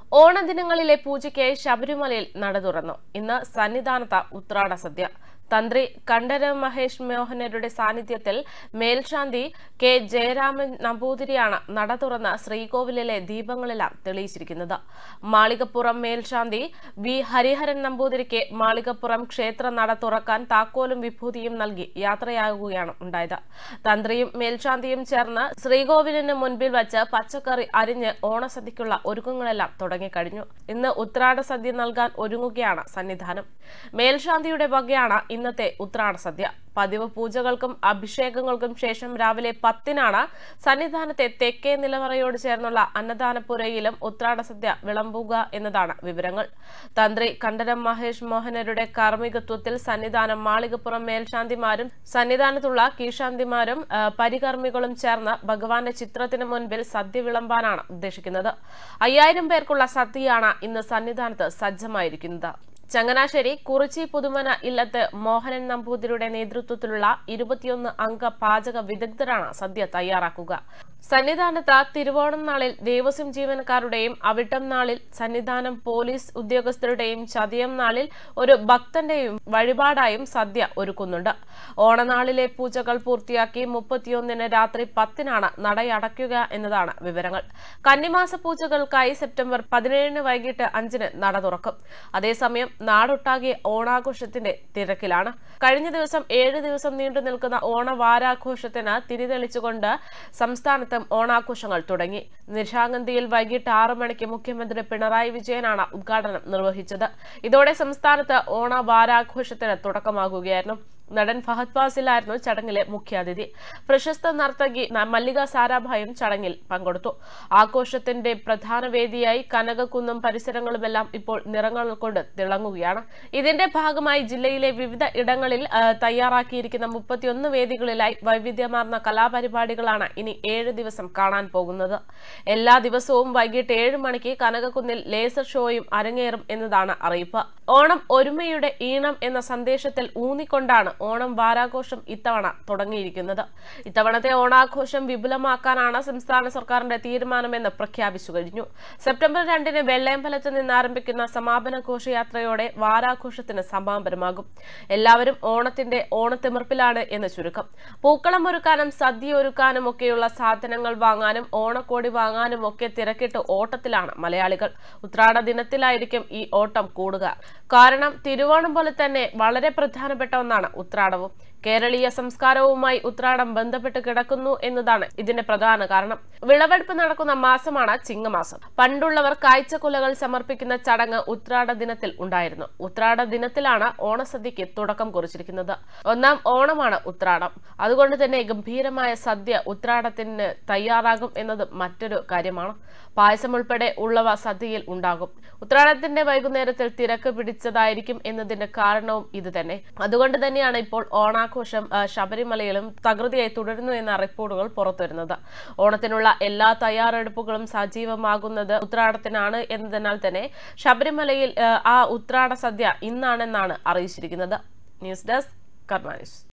ഓണദിനങ്ങളിലെ പൂജയ്ക്കായി ശബരിമലയിൽ നട തുറന്നു ഇന്ന് സന്നിധാനത്ത് ഉത്രാട സദ്യ തന്ത്രി കണ്ഠര മഹേഷ് മോഹനരുടെ സാന്നിധ്യത്തിൽ മേൽശാന്തി കെ ജയരാമൻ നമ്പൂതിരിയാണ് നട തുറന്ന് ശ്രീകോവിലിലെ ദീപങ്ങളെല്ലാം തെളിയിച്ചിരിക്കുന്നത് മാളികപ്പുറം മേൽശാന്തി വി ഹരിഹരൻ നമ്പൂതിരിക്ക് മാളികപ്പുറം ക്ഷേത്ര നട തുറക്കാൻ താക്കോലും വിഭൂതിയും നൽകി യാത്രയാകുകയാണ് ഉണ്ടായത് തന്ത്രിയും മേൽശാന്തിയും ചേർന്ന് ശ്രീകോവിലിന് മുൻപിൽ വച്ച് പച്ചക്കറി അരിഞ്ഞ് ഓണസദ്യക്കുള്ള ഒരുക്കങ്ങളെല്ലാം തുടങ്ങിക്കഴിഞ്ഞു ഇന്ന് ഉത്രാട സദ്യ നൽകാൻ ഒരുങ്ങുകയാണ് സന്നിധാനം മേൽശാന്തിയുടെ വകയാണ് ഇന്നത്തെ ഉത്രാട സദ്യ പതിവ് പൂജകൾക്കും അഭിഷേകങ്ങൾക്കും ശേഷം രാവിലെ പത്തിനാണ് സന്നിധാനത്തെ തെക്കേ നിലവറയോട് ചേർന്നുള്ള അന്നദാനപുരയിലും ഉത്രാട സദ്യ വിളമ്പുക എന്നതാണ് വിവരങ്ങൾ തന്ത്രി കണ്ഠരം മഹേഷ് മോഹനരുടെ കാർമ്മികത്വത്തിൽ സന്നിധാനം മാളികപ്പുറം മേൽശാന്തിമാരും സന്നിധാനത്തുള്ള കീശാന്തിമാരും ആ, പരികർമ്മികളും ചേർന്ന് ഭഗവാന്റെ ചിത്രത്തിന് മുൻപിൽ സദ്യ വിളമ്പാനാണ് ഉദ്ദേശിക്കുന്നത് അയ്യായിരം പേർക്കുള്ള സദ്യയാണ് ഇന്ന് സന്നിധാനത്ത് സജ്ജമായിരിക്കുന്നത് ചങ്ങനാശ്ശേരി കുറിച്ചി പുതുമന ഇല്ലത്ത് മോഹനൻ നമ്പൂതിരിയുടെ നേതൃത്വത്തിലുള്ള ഇരുപത്തിയൊന്ന് അംഗ പാചക വിദഗ്ധരാണ് സദ്യ തയ്യാറാക്കുക സന്നിധാനത്ത് തിരുവോണം നാളിൽ ദേവസ്വം ജീവനക്കാരുടെയും അവിട്ടം നാളിൽ സന്നിധാനം പോലീസ് ഉദ്യോഗസ്ഥരുടെയും ചതയം നാളിൽ ഒരു ഭക്തന്റെയും വഴിപാടായും സദ്യ ഒരുക്കുന്നുണ്ട് ഓണനാളിലെ പൂജകൾ പൂർത്തിയാക്കി മുപ്പത്തിയൊന്നിന് രാത്രി പത്തിനാണ് നടയടയ്ക്കുക എന്നതാണ് വിവരങ്ങൾ കന്നിമാസ പൂജകൾക്കായി സെപ്റ്റംബർ പതിനേഴിന് വൈകിട്ട് അഞ്ചിന് നട തുറക്കും അതേസമയം നാടൊട്ടാകെ ഓണാഘോഷത്തിന്റെ തിരക്കിലാണ് കഴിഞ്ഞ ദിവസം ഏഴ് ദിവസം നീണ്ടു നിൽക്കുന്ന ഓണവാരാഘോഷത്തിന് തിരിതെളിച്ചുകൊണ്ട് സംസ്ഥാനത്തും ഓണാഘോഷങ്ങൾ തുടങ്ങി നിശാഗന്ധിയിൽ വൈകിട്ട് ആറു മണിക്ക് മുഖ്യമന്ത്രി പിണറായി വിജയനാണ് ഉദ്ഘാടനം നിർവഹിച്ചത് ഇതോടെ സംസ്ഥാനത്ത് ഓണവാരാഘോഷത്തിന് തുടക്കമാകുകയായിരുന്നു നടൻ ഫഹദ് ഫാസിലായിരുന്നു ചടങ്ങിലെ മുഖ്യാതിഥി പ്രശസ്ത നർത്തകി ന- മല്ലിക സാരാഭായും ചടങ്ങിൽ പങ്കെടുത്തു ആഘോഷത്തിന്റെ പ്രധാന വേദിയായി കനകക്കുന്നും പരിസരങ്ങളുമെല്ലാം ഇപ്പോൾ നിറങ്ങൾ കൊണ്ട് തിളങ്ങുകയാണ് ഇതിന്റെ ഭാഗമായി ജില്ലയിലെ വിവിധ ഇടങ്ങളിൽ ആ, തയ്യാറാക്കിയിരിക്കുന്ന മുപ്പത്തിയൊന്ന് വേദികളിലായി വൈവിധ്യമാർന്ന കലാപരിപാടികളാണ് ഇനി ഏഴ് ദിവസം കാണാൻ പോകുന്നത് എല്ലാ ദിവസവും വൈകിട്ട് ഏഴ് മണിക്ക് കനകക്കുന്നിൽ ലേസർ ഷോയും അരങ്ങേറും എന്നതാണ് അറിയിപ്പ് ഓണം ഒരുമയുടെ ഈണം എന്ന സന്ദേശത്തിൽ ഊന്നിക്കൊണ്ടാണ് ഓണം വാരാഘോഷം ഇത്തവണ തുടങ്ങിയിരിക്കുന്നത് ഇത്തവണത്തെ ഓണാഘോഷം വിപുലമാക്കാനാണ് സംസ്ഥാന സർക്കാരിന്റെ തീരുമാനമെന്ന് പ്രഖ്യാപിച്ചു കഴിഞ്ഞു സെപ്റ്റംബർ രണ്ടിന് വെള്ളയമ്പലത്ത് നിന്ന് ആരംഭിക്കുന്ന സമാപന ഘോഷയാത്രയോടെ വാരാഘോഷത്തിന് സമാപനമാകും എല്ലാവരും ഓണത്തിന്റെ ഓണത്തിമിർപ്പിലാണ് എന്ന് ചുരുക്കം പൂക്കളം ഒരുക്കാനും സദ്യ ഒരുക്കാനും ഒക്കെയുള്ള സാധനങ്ങൾ വാങ്ങാനും ഓണക്കോടി വാങ്ങാനും ഒക്കെ തിരക്കിട്ട് ഓട്ടത്തിലാണ് മലയാളികൾ ഉത്രാട ദിനത്തിലായിരിക്കും ഈ ഓട്ടം കൂടുക കാരണം തിരുവോണം പോലെ തന്നെ വളരെ പ്രധാനപ്പെട്ട ഒന്നാണ് ഉത്രാടവും കേരളീയ സംസ്കാരവുമായി ഉത്രാടം ബന്ധപ്പെട്ട് കിടക്കുന്നു എന്നതാണ് ഇതിന്റെ പ്രധാന കാരണം വിളവെടുപ്പ് നടക്കുന്ന മാസമാണ് ചിങ്ങമാസം പണ്ടുള്ളവർ കാഴ്ചക്കുലകൾ സമർപ്പിക്കുന്ന ചടങ്ങ് ഉത്രാട ദിനത്തിൽ ഉണ്ടായിരുന്നു ഉത്രാട ദിനത്തിലാണ് ഓണസദ്യക്ക് തുടക്കം കുറിച്ചിരിക്കുന്നത് ഒന്നാം ഓണമാണ് ഉത്രാടം അതുകൊണ്ട് തന്നെ ഗംഭീരമായ സദ്യ ഉത്രാടത്തിന് തയ്യാറാകും എന്നത് മറ്റൊരു കാര്യമാണ് പായസം ഉൾപ്പെടെ ഉള്ളവ സദ്യയിൽ ഉണ്ടാകും ഉത്രാടത്തിന്റെ വൈകുന്നേരത്തിൽ തിരക്ക് പിടിച്ചതായിരിക്കും എന്നതിന്റെ കാരണവും ഇത് തന്നെ അതുകൊണ്ട് തന്നെയാണ് ഇപ്പോൾ ഓണാഘോഷം ആ, ശബരിമലയിലും തകൃതിയായി തുടരുന്നു എന്ന റിപ്പോർട്ടുകൾ പുറത്തുവരുന്നത് ഓണത്തിനുള്ള എല്ലാ തയ്യാറെടുപ്പുകളും സജീവമാകുന്നത് ഉത്രാടത്തിനാണ് എന്നതിനാൽ തന്നെ ശബരിമലയിൽ ആ, ആ ഉത്രാട സദ്യ ഇന്നാണെന്നാണ് അറിയിച്ചിരിക്കുന്നത് ന്യൂസ് ഡെസ്ക് കർമാനിസ്